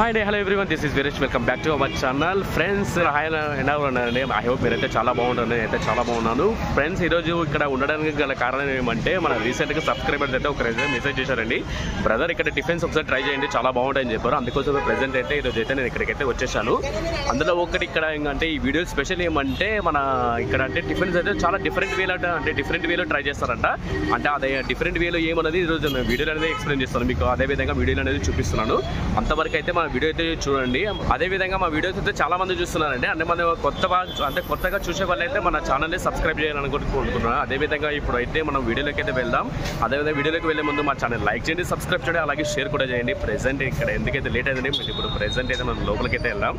Hi day hello everyone this is Veeresh welcome back to our channel friends hi ఎలా ఉన్నారండి I hope మీరైతే చాలా బాగుంటారు నేనైతే చాలా బాగున్నాను ఫ్రెండ్స్ ఈరోజు ఇక్కడ ఉండడానికి గల కారణం ఏమంటే మన రీసెంట్గా సబ్స్క్రైబర్స్ అయితే ఒక మెసేజ్ చేశారండి బ్రదర్ ఇక్కడ టిఫిన్స్ ఒకసారి ట్రై చేయండి చాలా బాగుంటాయని చెప్పారు అందుకోసం ప్రెసెంట్ అయితే ఈరోజు అయితే నేను ఇక్కడికైతే వచ్చేసాను అందులో ఒకటి ఇక్కడ ఏంటంటే ఈ వీడియో స్పెషల్ ఏమంటే మన ఇక్కడ అంటే టిఫిన్స్ అయితే చాలా డిఫరెంట్ వేలో అంటే డిఫరెంట్ వేలో ట్రై చేస్తారంట అంటే అదే డిఫరెంట్ వేలో ఏమన్నది ఈరోజు నేను వీడియోలో అనేది ఎక్స్ప్లెయిన్ చేస్తాను మీకు అదే విధంగా వీడియోలు అనేది చూపిస్తున్నాను అంతవరకు అయితే మా వీడియో అయితే చూడండి అదే విధంగా మా వీడియోస్ అయితే చాలా మంది చూస్తున్నారండి అంటే మన కొత్త వా- అంటే కొత్తగా చూసే వాళ్ళు అయితే మన ఛానల్ని సబ్స్క్రైబ్ చేయాలని కోరుకుంటున్నాను అదే విధంగా ఇప్పుడు అయితే మనం వీడియోలోకి అయితే వెళ్దాం అదే విధంగా వీడియోలోకి వెళ్ళే ముందు మా ఛానల్ లైక్ చేయండి సబ్స్క్రైబ్ చేయండి అలాగే షేర్ కూడా చేయండి ప్రెసెంట్ ఇక్కడ ఎందుకైతే లేట్ అయిందండి మీరు ఇప్పుడు ప్రెసెంట్ అయితే మనం లోపలికి అయితే వెళ్దాం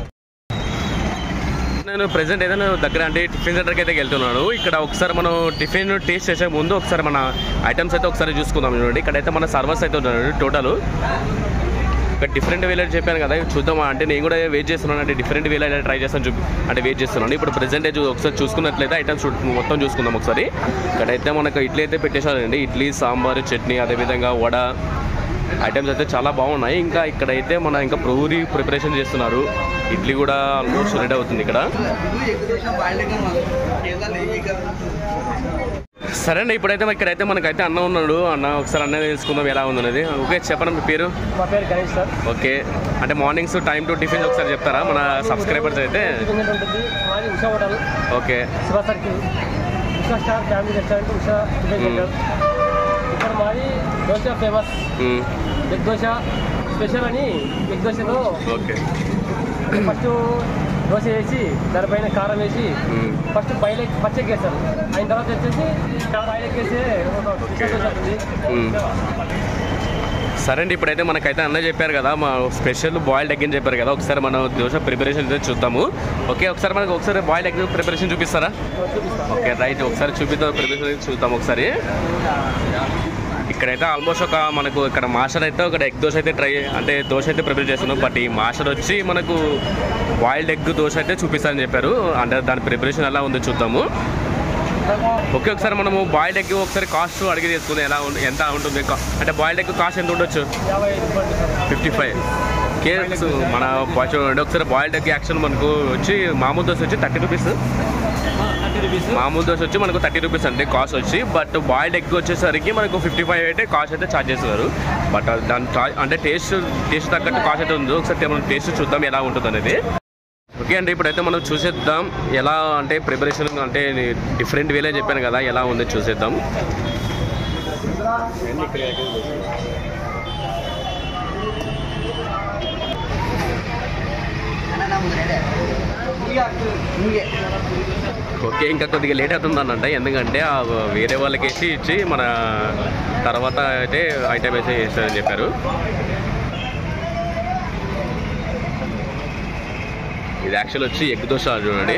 నేను ప్రెసెంట్ ఏదైనా దగ్గర అంటే టిఫిన్ సెంటర్కి అయితే వెళ్తున్నాను ఇక్కడ ఒకసారి మనం టిఫిన్ టేస్ట్ చేసే ముందు ఒకసారి మన ఐటమ్స్ అయితే ఒకసారి చూసుకుందాం చూడండి ఇక్కడైతే మన సర్వర్స్ అయితే ఉన్నాడు టోటల్ ఇక్కడ డిఫరెంట్ వేలో చెప్పాను కదా ఇవి చూద్దాం అంటే నేను కూడా వెయిట్ చేస్తున్నాను అంటే డిఫరెంట్ వేలో ట్రై చేస్తాను చూపి అంటే వెయిట్ చేస్తున్నాను ఇప్పుడు ప్రెసెంట్ ఒకసారి చూసుకున్నట్లయితే ఐటమ్స్ మొత్తం చూసుకుందాం ఒకసారి ఇక్కడైతే మనకు ఇడ్లీ అయితే పెట్టేశారండి ఇడ్లీ సాంబార్ చట్నీ అదేవిధంగా వడ ఐటమ్స్ అయితే చాలా బాగున్నాయి ఇంకా ఇక్కడైతే మన ఇంకా పూరి ప్రిపరేషన్ చేస్తున్నారు ఇడ్లీ కూడా ఆల్మోస్ట్ రెడీ అవుతుంది ఇక్కడ సరే అండి ఇప్పుడైతే ఇక్కడైతే మనకైతే అన్న ఉన్నాడు అన్న ఒకసారి అన్న తెలుసుకుందాం ఎలా ఉందనేది ఓకే చెప్పండి మీ పేరు మా పేరు గణేష్ సార్ ఓకే అంటే మార్నింగ్స్ టైం టు టిఫిన్ ఒకసారి చెప్తారా మన సబ్స్క్రైబర్స్ అయితే టిఫిన్ ఉంటుంది మాది Usha hotel okay Shiva circle Usha star family restaurant Usha tiffin hmm. Centre ఇక్కడ మాది dosa famous hmm. Egg dosa special అని ఎగ్ దోశలో ఓకే ఫస్ట్ దోశ వేసి దానిపైన కారం వేసి మ్మ్. ఫస్ట్ బయలు పచ్చకి వేస్తారు అయిన తర్వాత వచ్చేసి బయలుకి వేసి ఒక స్పెషల్ దోశ ఉంటుంది మ్మ్. సరే అండి ఇప్పుడైతే మనకైతే అన్న చెప్పారు కదా మా స్పెషల్ బాయిల్డ్ ఎగ్ అని చెప్పారు కదా ఒకసారి మనం దోశ ప్రిపరేషన్ అయితే చూద్దాము ఓకే ఒకసారి మనకు ఒకసారి బాయిల్డ్ ఎగ్ ప్రిపరేషన్ చూపిస్తారా చూపిస్తాను ఓకే రైట్ ఒకసారి చూపిద్దాం ప్రిపరేషన్ చూద్దాం ఒకసారి ఇక్కడైతే ఆల్మోస్ట్ ఒక మనకు ఇక్కడ మాస్టర్ అయితే ఒక ఎగ్ దోశ అయితే ట్రై అంటే దోశ అయితే ప్రిపేర్ చేస్తున్నాం బట్ ఈ మాస్టర్ వచ్చి మనకు బాయిల్డ్ ఎగ్ దోశ అయితే చూపిస్తారని చెప్పారు అంటే దాని ప్రిపరేషన్ ఎలా ఉందో చూద్దాము ఓకే ఒకసారి మనము బాయిల్డ్ ఎగ్ ఒకసారి కాస్ట్ అడిగి తీసుకుందాం ఎలా ఉంది ఎంత ఉంటుంది కా- అంటే బాయిల్డ్ ఎగ్ కాస్ట్ ఎంత ఉండొచ్చు యాభై ఐదు రూపాయలు సార్ ఫిఫ్టీ ఫైవ్ కేస్ మన బాయ్ చూడండి ఒకసారి బాయిల్డ్ ఎగ్ యాక్షన్ మనకు వచ్చి మామూలు దోశ వచ్చి థర్టీ రూపీస్ థర్టీ రూపీస్ మామూలు దోశ వచ్చి మనకు థర్టీ రూపీస్ అండి కాస్ట్ వచ్చి బట్ బాయిల్డ్ ఎగ్ వచ్చేసరికి మనకు ఫిఫ్టీ ఫైవ్ అయితే కాస్ట్ అయితే ఛార్జ్ చేస్తున్నారు బట్ దాని చా- అంటే టేస్ట్ టేస్ట్ తగ్గట్టు కాస్ట్ అయితే ఉంది ఒకసారి మనం టేస్ట్ చూద్దాం ఎలా ఉంటుంది అనేది ఓకే అండి ఇప్పుడైతే మనం చూసేద్దాం ఎలా అంటే ప్రిపరేషన్ అంటే డిఫరెంట్ వేలే చెప్పాను కదా ఎలా ఉంది చూసేద్దాం ఓకే ఇంకా కొద్దిగా లేట్ అవుతుందనంట ఎందుకంటే ఆ వేరే వాళ్ళకి వేసి ఇచ్చి మన తర్వాత అయితే ఐటమ్ వేసి వేస్తారని చెప్పారు ఇది యాక్చువల్ వచ్చి ఎగ్ దోశ చూడండి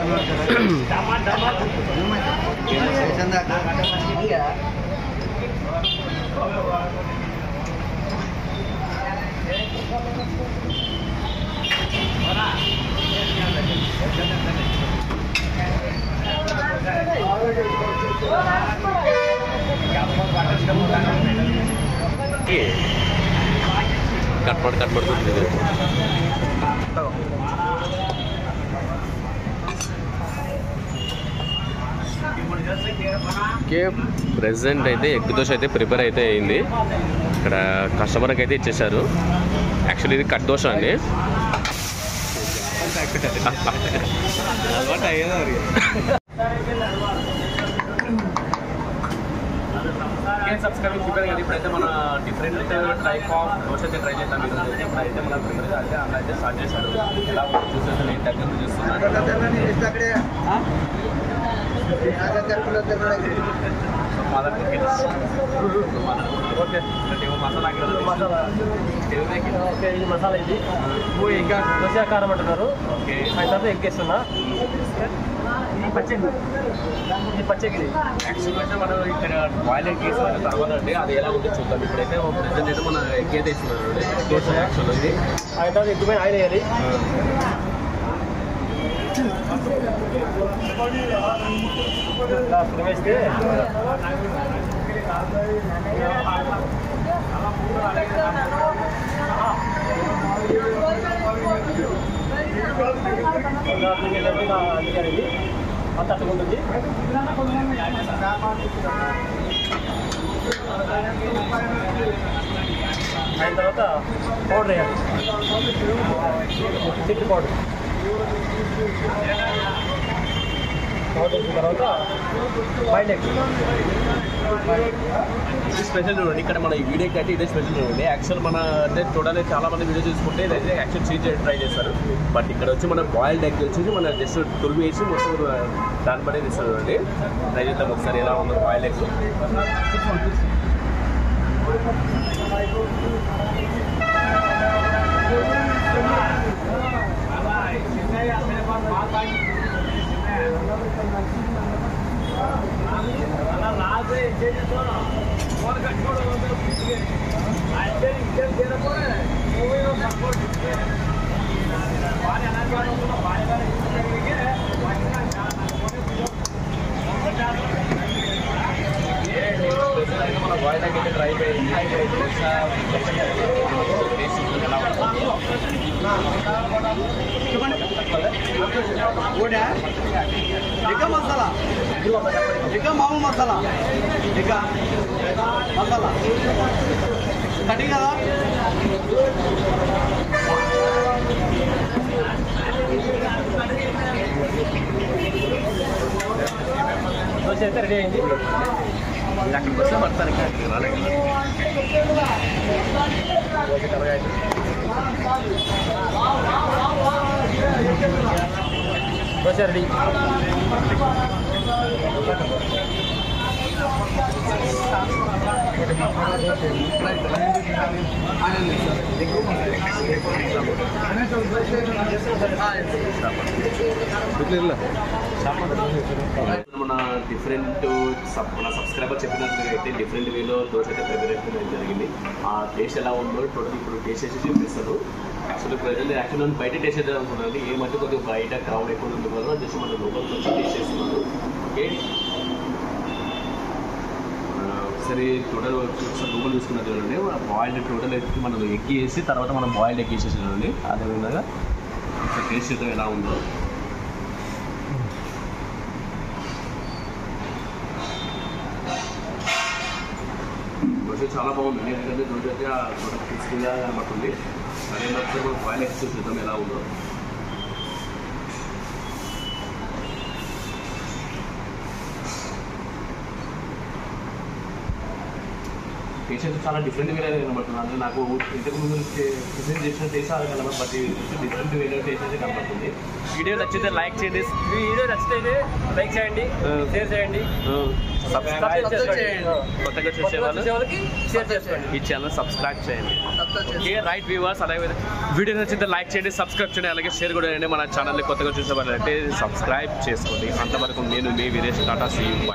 కట్పడి కట్పడుతుంది ఇది. ఓకే ప్రెసెంట్ అయితే ఎగ్ దోశ అయితే ప్రిపేర్ అయితే అయింది ఇక్కడ కస్టమర్కి అయితే ఇచ్చేసారు యాక్చువల్లీ ఇది కట్ దోశ అండి సబ్స్క్రైబ్ చెప్పాను కదా ఇప్పుడైతే మన డిఫరెంట్ టైప్ ఆఫ్ దోశ అయితే ట్రై చేద్దాం ఈరోజు అయితే ఇప్పుడైతే మన ప్రిపేర్ అయితే అలా అయితే స్టార్ట్ చేశారు ఎలా ఉందో చూసేసి నేను దగ్గర నుంచి చూస్తున్నాను so mother cookings okay masala masala okay ఇది మసాలా ఇది ఇవి ఇంకా దోశ కారం అంటున్నారు ఓకే ఆయన తర్వాత ఎగ్ వేస్తున్నా ఇది పచ్చడి ఇది పచ్చడి యాక్చువల్గా అయితే మనం ఇక్కడ బాయిల్ ఎగ్ వేసిన తర్వాత అండి అది ఎలా ఉందో చూద్దాం ఇప్పుడైతే ప్రజెంట్ అయితే మన ఎగ్ అయితే వేస్తున్నారు దోశ యాక్చువల్ ఇది ఆయన తర్వాత ఎగ్ పైన ఆయిల్ వేయాలి ఇలా వేస్తే అంత అట్లా ఉంటుంది అయిన తర్వాత పౌడర్ వేయాలి చిట్టి పౌడర్ పౌడర్ వేసిన తర్వాత బాయిల్ ఎగ్ ఇది స్పెషల్ చూడండి ఇక్కడ మన ఈ వీడియో కట్టి ఇదే స్పెషల్ చూడండి యాక్చువల్ మన అంటే చూడాలి చాలా మంది వీడియో చూసుకుంటే ఇదైతే యాక్చువల్ చీజ్ ట్రై చేస్తారు బట్ ఇక్కడ వచ్చి మన బాయిల్డ్ ఎగ్ వచ్చేసి మన జస్ట్ తురిమి వేసి మొత్తం దాన్ని బట్టి ఇస్తారు చూడండి ట్రై చేద్దాం ఒకసారి ఎలా ఉందో బాయిల్డ్ ఎగ్ మన బాయిల్డ్ ఎగ్ అయితే ట్రై అయింది ఎలా ఉందో ఇంకా మసాలా ఇంకా మామూలు మసాలా ఇంకా మసాలా కటింగ్ కదా దోశ అయితే రెడీ అయింది ఇది అక్కడికి వస్తే పడతాను ఇంకా ఇక్కడికి రాలేదు కదా. దోశ కర్రగా అయింది దోశ రెడీ మన డిఫరెంట్ సబ్ మన సబ్స్క్రైబర్ చెప్పినట్టు అయితే డిఫరెంట్ వేలో దోశ అయితే ప్రిపరేషన్ అనేది జరిగింది ఆ టేస్ట్ ఎలా ఉందో టోటల్ ఇప్పుడు టేస్ట్ చేసి చూపిస్తారు యాక్చువల్లీ ప్రజెంట్ యాక్చువల్ నన్ను బయట టేస్ట్ చేద్దాం అనుకున్నాను ఈ మధ్య కొద్దిగా బయట క్రౌడ్ ఎక్కువ ఉంది వల్ల జస్ట్ మన లోపలికి వచ్చి టేస్ట్ చేస్తున్నాను ఓకే ఆ, ఒకసారి టోటల్ ఒకసారి లోపల చూసుకున్నది చూడండి బాయిల్డ్ టోటల్ ఎక్కి మనం ఎగ్ వేసి తర్వాత మనం బాయిల్డ్ ఎగ్ వేసేసి చూడండి అదేవిధంగా ఒకసారి టేస్ట్ చేద్దాం ఎలా ఉందో దోశ చాలా బాగుంది ఎందుకంటే దోశ అయితే ఆ దోశ క్రిస్పీగా కనబడుతుంది అదే ఒకసారి మనం బాయిల్ ఎక్స్ చూద్దాం ఎలా ఉందో టేస్ట్ అయితే చాలా డిఫరెంట్ వేరే కనబడుతుంది అంటే నాకు ఇంతకు ముందు ప్రిజెంట్ చేసిన టేస్ట్ అది కనబడి బట్ డిఫరెంట్ వేరే టేస్ట్ అయితే కనబడుతుంది వీడియో నచ్చితే లైక్ చేయండి ఈ వీడియో నచ్చితే లైక్ చేయండి షేర్ చేయండి సబ్స్క్రైబ్ సబ్స్క్రైబ్ చేసుకోండి చేయండి. కొత్తగా కొత్త చూసే వాళ్ళు చూసే వాళ్ళకి షేర్ చేసుకోండి ఈ ఛానల్ సబ్స్క్రైబ్ చేయండి సబ్స్క్రైబ్ ఓకే రైట్ వ్యూవర్స్ అలాగే వీడియో నచ్చితే లైక్ చేయండి సబ్స్క్రైబ్ చేయండి అలాగే షేర్ కూడా చేయండి మన ఛానల్ని కొత్తగా చూసే వాళ్ళైతే సబ్స్క్రైబ్ చేసుకోండి అంతవరకు నేను మీ వీరేష్ టాటా సీ